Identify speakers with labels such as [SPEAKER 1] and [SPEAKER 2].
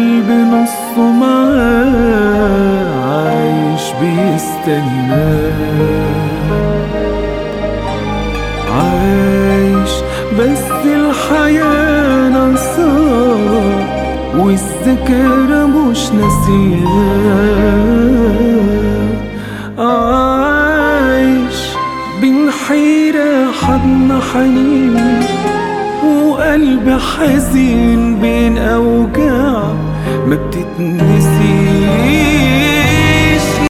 [SPEAKER 1] قلبي نصه معاه عايش بيستناه عايش بس الحياة ناقصاه والذكرى مش ناسياه عايش بين حيرة حضن حنين وقلب حزين بين أوجاع ما بتتنسيش